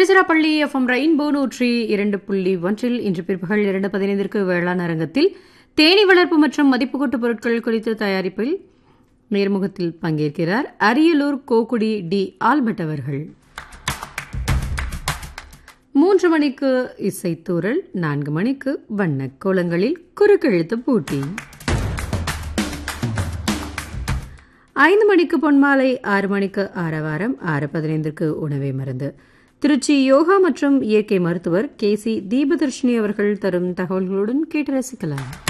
Tiruchirappalli FM rainbow நூற்றி இரண்டு புள்ளி ஒன்றில் இன்று பிற்பகல் இரண்டு பதினைந்திற்கு வேளாண் அரங்கத்தில் தேனி வளர்ப்பு மற்றும் மதிப்புக்கூட்டு பொருட்கள் குறித்த தயாரிப்பில் நேர்முகத்தில் பங்கேற்கிறார் அரியலூர் கோக்குடி டி ஆல்பர்ட் அவர்கள் மூன்று மணிக்கு இசைத்தூரல் நான்கு மணிக்கு வண்ணக் கோலங்களில் குறுக்கெழுத்து போட்டி ஐந்து மணிக்கு பொன்மாலை ஆறு மணிக்கு ஆரவாரம் ஆறு பதினைந்திற்கு உணவே மருந்து திருச்சி யோகா மற்றும் இயற்கை மருத்துவர் கே சி தீபதர்ஷினி அவர்கள் தரும் தகவல்களுடன் கேட்டு ரசிக்கலாம்